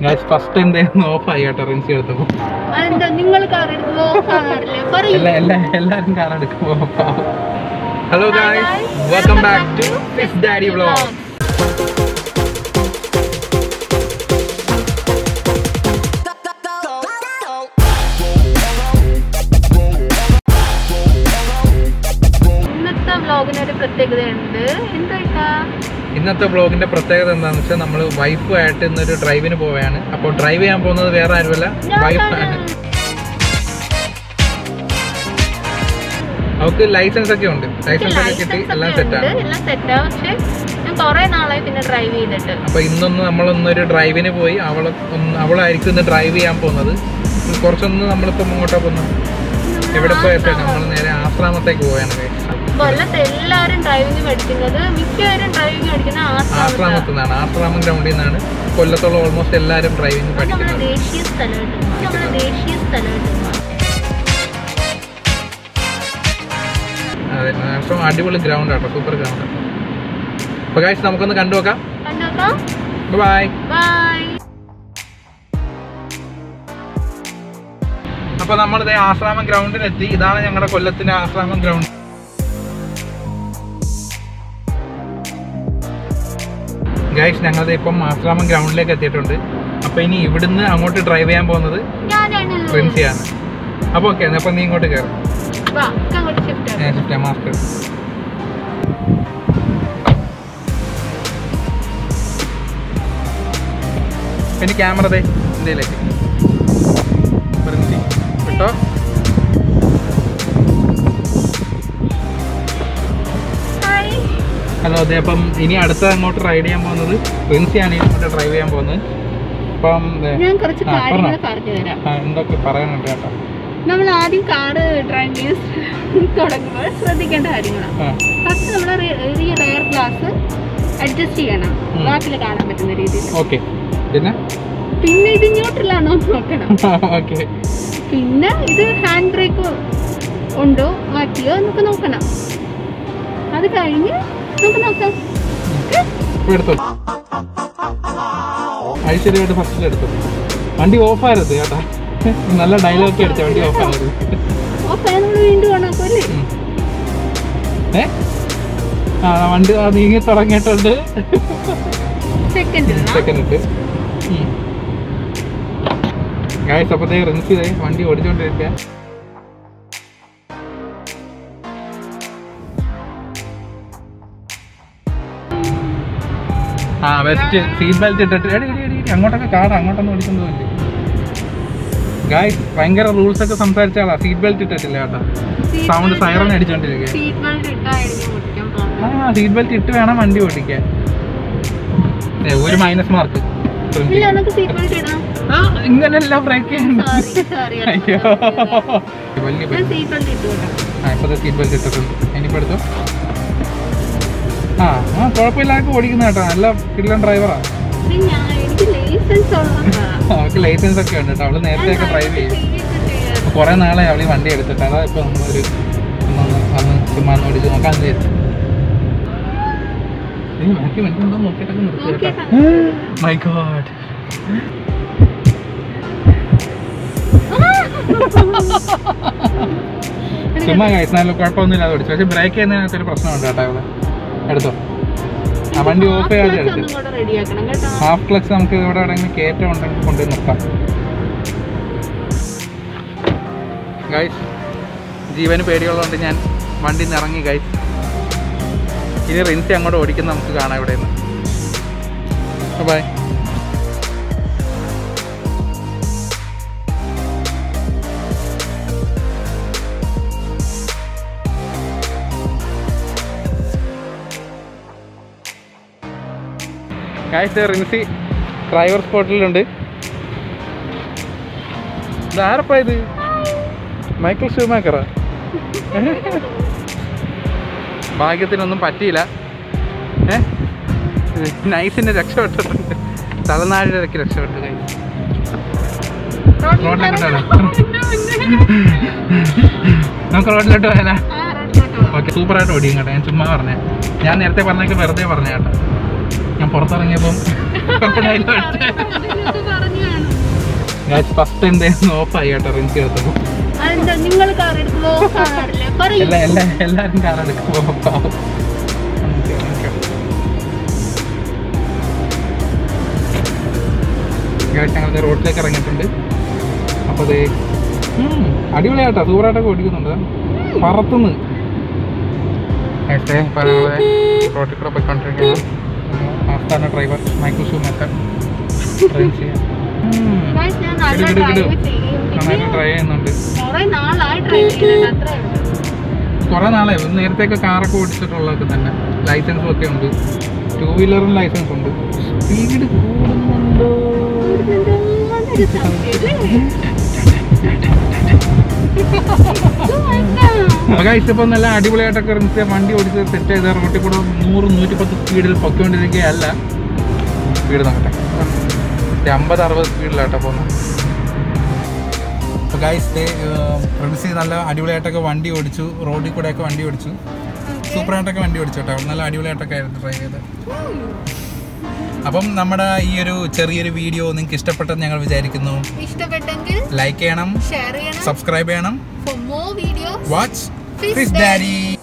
Guys first time തേന്ന് off ആയി കേട്ടോ റിൻസി എടുത്തപ്പോ അതെന്താ നിങ്ങൾ കാർ എടുക്കുമ്പോ ഓഫ് ആകാറില്ലേ പറയൂ എല്ലാ എല്ലാ എല്ലാരും കാർ എടുക്കുമ്പോ ഓഫ് ആവും hello Hi guys guys, welcome welcome back back to to fish daddy vlog ഇന്നത്തെ വ്ലോഗിന് ഒരു പ്രത്യേകതയുണ്ട് എന്താ ഇന്നത്തെ വ്ളോഗിന്റെ പ്രത്യേകത എന്താണെന്ന് വെച്ചാൽ നമ്മൾ വൈഫുമായിട്ട് ഇന്നൊരു ഡ്രൈവിന് പോവുകയാണ് അപ്പോൾ ഡ്രൈവ് ചെയ്യാൻ പോകുന്നത് വേറെ ആരുമല്ല വൈഫാണ് അവൾക്ക് ലൈസൻസ് ഒക്കെ ഉണ്ട് ലൈസൻസ് ഒക്കെ കിട്ടി എല്ലാം സെറ്റാണ് എല്ലാം സെറ്റാ പക്ഷെ ഞാൻ കൊറേ നാളായി പിന്നെ ഡ്രൈവ് ചെയ്തിട്ട് അപ്പൊ ഇന്നൊന്ന് നമ്മളൊന്നൊരു ഡ്രൈവിന് പോയി അവളെ ഒന്ന് അവളായിരിക്കും ഇന്ന് ഡ്രൈവ് ചെയ്യാൻ പോകുന്നത് കുറച്ചൊന്ന് നമ്മളിപ്പോ മുന്നോട്ടാ പോകുന്നത് എവിടെ പോയിട്ട് നമ്മൾ നേരെ ആശ്രാമത്തേക്ക് പോവുകയാണ് guys. കൊല്ലത്ത് എല്ലാവരും ഡ്രൈവിംഗ് പഠിക്കുന്നത് മിക്കവരും ഡ്രൈവിംഗ് പഠിക്കുന്ന ആശ്രമ ആശ്രാമത്തിൽ നിന്നാണ് ആശ്രാമം ഗ്രൗണ്ടിൽ നിന്നാണ് കൊല്ലത്തുള്ള ഓൾമോസ്റ്റ് എല്ലാവരും ഡ്രൈവിംഗ് നമ്മുടെ പഠിക്കുന്നത് ദേശീയ സ്ഥലമായിട്ട് നമ്മുടെ ദേശീയ സ്ഥലമായിട്ട് അതെ ആശ്രമം അടിപൊളി ഗ്രൗണ്ട് ആട്ടോ സൂപ്പർ ഗ്രൗണ്ട് അപ്പൊ ഗൈസ് നമുക്കൊന്ന് കണ്ടു നോക്കാം കണ്ടോക്കാം ബൈ ബൈ അപ്പൊ നമ്മളിത് ആശ്രാമം ഗ്രൗണ്ടിലെത്തി ഇതാണ് ഞങ്ങളുടെ കൊല്ലത്തിന്റെ ആശ്രാമം ഗ്രൗണ്ട് ഗൈസ് ഞങ്ങളിത് ഇപ്പം ആശ്രാമം ഗ്രൗണ്ടിലേക്ക് എത്തിയിട്ടുണ്ട് അപ്പൊ ഇനി ഇവിടുന്ന് അങ്ങോട്ട് ഡ്രൈവ് ചെയ്യാൻ പോകുന്നത് ഞാനാണ് പ്രിൻസിയാണ് അപ്പൊ ഓക്കെ അപ്പൊ നീ ഇങ്ങോട്ട് കയറും വാ അങ്ങോട്ട് ഷിഫ്റ്റ് മാസ്ക് പിന്നെ ക്യാമറ ദേ ഇന്ത്യയിലേക്ക് പ്രിൻസി കേട്ടോ ഹായ് ഹലോ അതെ അപ്പം ഇനി അടുത്ത അങ്ങോട്ട് റൈഡ് ചെയ്യാൻ പോകുന്നത് പ്രിൻസിയാണ് ഇനി അങ്ങോട്ട് ഡ്രൈവ് ചെയ്യാൻ പോകുന്നത് അപ്പം ദേ, ഞാൻ കുറച്ച് ആ, കാര്യങ്ങൾ പറഞ്ഞോ. പറഞ്ഞു തരാം ആ, എന്തൊക്കെ പറയാനുണ്ട് കേട്ടോ നമ്മൾ ആദ്യം കാറ് ഡ്രൈവ് ചെയ്ത് തുടങ്ങുമ്പോൾ ശ്രദ്ധിക്കേണ്ട കാര്യങ്ങളാണ് ആ ഫസ്റ്റ് നമ്മൾ ഈ റെയർ ഗ്ലാസ് അഡ്ജസ്റ്റ് ചെയ്യണം ഉം. ബാക്കിൽ കാണാൻ പറ്റുന്ന രീതിയിൽ ഓക്കെ പിന്നെ പിന്നെ ഇത് ന്യൂട്രലാണോ എന്ന് നോക്കണം ഓക്കെ പിന്നെ ഇത് ഹാൻഡ് ബ്രേക്ക് ഉണ്ടോ മാറ്റിയോ എന്നൊക്കെ നോക്കണം അത് കഴിഞ്ഞ് നമുക്ക് നോക്കാം ഇപ്പൊ എടുത്തോ ഐശ്വര്യമായിട്ട് ഫസ്റ്റിൽ എടുത്തു വണ്ടി ഓഫായിരുന്നു കേട്ടാ നല്ല ഡയലോഗ് അടിച്ച വണ്ടി ഓഫായിരുന്നു ഓക്കെ നമ്മൾ വീണ്ടും ഓണാക്കുമല്ലേ ഉം. ഏ ആ വണ്ടി ആ നീങ്ങി തുടങ്ങിയിട്ടുണ്ട് സെക്കൻഡ് സെക്കൻഡ് ഇട്ട് ഗായ്സ് അപ്പത്തേ റിൻസ് ചെയ്തേ വണ്ടി ഓടിച്ചോണ്ടിരിക്കുക ആ വെസ്റ്റ് സീറ്റ് ബെൽറ്റ് ഇട്ടിട്ട് എടി എടി എടി എടി, അങ്ങോട്ടൊക്കെ കാട് അങ്ങോട്ടൊന്നും ഓടിക്കൊണ്ടു പോയില്ലേ ഗായ്സ് ഭയങ്കര റൂൾസ് ഒക്കെ സംസാരിച്ച ആളാ സീറ്റ് ബെൽറ്റ് ഇട്ടിട്ടില്ല കേട്ടോ സൗണ്ട് സൈറൺ അടിച്ചോണ്ടിരിക്കുക സീറ്റ് ബെൽറ്റ് ഇട്ടായിരിക്കും ഓടിക്കാൻ പോകുന്നത് ആ സീറ്റ് ബെൽറ്റ് ഇട്ട് വേണം വണ്ടി ഓടിക്കാൻ ദേ, ഒരു മൈനസ് മാർക്ക് ഇല്ല നമുക്ക് സീറ്റ് ബെൽറ്റ് ഇടാം ആ ഇങ്ങനെയല്ല ബ്രേക്ക് ചെയ്യാൻ സോറി സോറി അയ്യോ വലിയ ഞാൻ സീറ്റ് ബെൽറ്റ് ഇട്ടു കേട്ടോ ആ ഇപ്പോഴത്തെ സീറ്റ് ബെൽറ്റ് ഇട്ടിട്ടുണ്ട് ഇനിയിപ്പോൾ എടുത്തു ആ ആ കുഴപ്പമില്ലാതെ ഓടിക്കുന്ന കേട്ടോ നല്ല കില്ലൻ ഡ്രൈവറാ ഇത് ഞാൻ എനിക്ക് ലൈസൻസ് ഉള്ളതാ അവൾക്ക് ലൈസൻസ് ഒക്കെ ഉണ്ട് കേട്ടോ അവള് നേരത്തെ ഒക്കെ ഡ്രൈവ് ചെയ്യും അപ്പൊ കുറേ നാളെ അവള് ഈ വണ്ടി എടുത്തിട്ട് അതാ ഇപ്പൊ നമ്മളൊരു ഒന്ന് വന്ന് ചുമ്മാ ഒന്ന് ഓടിച്ച് നോക്കാൻ വിചാരിച്ചു ഇനി ബാക്കി വണ്ടി ഉണ്ടോ നോക്കിയിട്ടൊക്കെ നിർത്തി കേട്ടോ മൈ ഗോഡ് ചുമ്മാ കഴിച്ചു നല്ല കുഴപ്പമൊന്നുമില്ലാതെ ഓടിച്ചു പക്ഷെ ബ്രേക്ക് ചെയ്യുന്നതിനകത്ത് ഒരു പ്രശ്നമുണ്ട് കേട്ടോ ഇവിടെ എടുത്തോ ആ വണ്ടി ഓഫ് ചെയ്യാതെ എടുത്തു ഒന്നും കൂടെ റെഡിയാക്കണം കേട്ടോ ഹാഫ് ക്ലച്ച് നമുക്ക് ഇവിടെ എവിടെയെങ്കിലും കയറ്റം ഉണ്ടെങ്കിൽ കൊണ്ടുപോയി നിർത്താം ഗൈസ് ജീവന് പേടിയുള്ളതുകൊണ്ട് ഞാൻ വണ്ടി നിന്ന് ഇറങ്ങി ഗൈസ് ഇനി റിൻസി അങ്ങോട്ട് ഓടിക്കുന്ന നമുക്ക് കാണാം ഇവിടെ നിന്ന് ബൈ ഗൈസ് റിൻസി ഡ്രൈവർ സ്പോട്ടിലുണ്ട് ഇതാരപ്പാ ഇത് മൈക്കിൾ ഷൂമാക്കറാ ഭാഗ്യത്തിനൊന്നും പറ്റിയില്ല ഏ നൈസിന് രക്ഷപ്പെട്ടിട്ടുണ്ട് തലനാടിൻ്റെ ഇടയ്ക്ക് രക്ഷപ്പെട്ടു കൈ റോഡിലേക്ക് വിട്ടാലോ? നമുക്ക് റോഡിലോട്ട് പോയാലോ ആ റോഡിലോട്ട് പോവാം. ഓക്കെ സൂപ്പറായിട്ട് ഓടിയും കേട്ടോ ഞാൻ ചുമ്മാ പറഞ്ഞേ ഞാൻ നേരത്തെ പറഞ്ഞൊക്കെ വെറുതെ പറഞ്ഞ കേട്ടോ ഞാൻ പുറത്തിറങ്ങിയപ്പം കുഴപ്പമില്ലായില്ല അതിനൊക്കെ പറഞ്ഞു ഫസ്റ്റ് എന്തായിരുന്നു ഓഫായി കേട്ടോ റിൻസി എടുത്തപ്പോൾ അതെന്താ നിങ്ങൾ കാർ എടുക്കുമ്പോ കാണാറില്ല പറയൂ എല്ലാ എല്ലാ എല്ലാവരും കാർ എടുക്കുമ്പോൾ പാവം ഓക്കെ ഓക്കെ ഗൈസ് ഞങ്ങൾ റോഡിലേക്ക് ഇറങ്ങിയിട്ടുണ്ട് അപ്പോൾ അത് അടിപൊളിയാട്ടോ സൂപ്പറായിട്ടൊക്കെ ഓടിക്കുന്നുണ്ട് പറത്തുനിന്ന് ഏട്ടെ ഇപ്പോൾ ഞങ്ങൾ റോഡിൽ കൂടെ പോയിക്കൊണ്ടിരിക്കുന്നു ആസ്ഥാന ഡ്രൈവർ മൈക്കിൾ ഷൂമേക്കർ ഡ്രൈവ് ചെയ്യാം ഉം. Guys, ഞാൻ നല്ല ഇട്, ഇട്, ഇട്. ഡ്രൈവ് ചെയ്യും നന്നായിട്ട് ഡ്രൈവ് ചെയ്യുന്നുണ്ട് കുറെ നാളായി ഡ്രൈവ് ചെയ്യുന്നുണ്ട് അത്രേ ഉള്ളൂ. കുറെ നാളെ നേരത്തെയൊക്കെ കാറൊക്കെ ഓടിച്ചിട്ടുള്ളതൊക്കെ തന്നെ ലൈസൻസും ഒക്കെ ഉണ്ട് ടൂ വീലറും ലൈസൻസ് ഉണ്ട് സ്പീഡ് കൂടുന്നുണ്ടോ ഇതെന്തോ ഒരു സംശയമല്ലേ? ഇതുമായിട്ടാ. ഗൈസ് ഇപ്പം നല്ല അടിപൊളിയായിട്ടൊക്കെ റിൻസ് വണ്ടി ഓടിച്ച് സെറ്റ് ചെയ്ത റോട്ടിൽ കൂടെ നൂറ് നൂറ്റിപ്പത്ത് സ്പീഡിൽ പൊയ്ക്കൊണ്ടിരിക്കുകയല്ല സ്പീഡ് നോക്കട്ടെ മറ്റേ അമ്പത് അറുപത് സ്പീഡിലാട്ടോ പോകുന്നത് അപ്പോൾ ഗൈസ് റിൻസി നല്ല അടിപൊളിയായിട്ടൊക്കെ വണ്ടി ഓടിച്ചു റോഡിൽ കൂടെയൊക്കെ വണ്ടി ഓടിച്ചു സൂപ്പറായിട്ടൊക്കെ വണ്ടി ഓടിച്ചു കേട്ടോ നല്ല അടിപൊളിയായിട്ടൊക്കെ ആയിരുന്നു ട്രൈ ചെയ്ത് അപ്പം നമ്മുടെ ഈ ഒരു ചെറിയൊരു വീഡിയോ നിങ്ങൾക്ക് ഇഷ്ടപ്പെട്ടെന്ന് ഞങ്ങൾ വിചാരിക്കുന്നു ഇഷ്ടപ്പെട്ടെങ്കിൽ ലൈക്ക് ചെയ്യണം ഷെയർ ചെയ്യണം സബ്സ്ക്രൈബ് ചെയ്യണം for more videos watch Fish fish Daddy. Daddy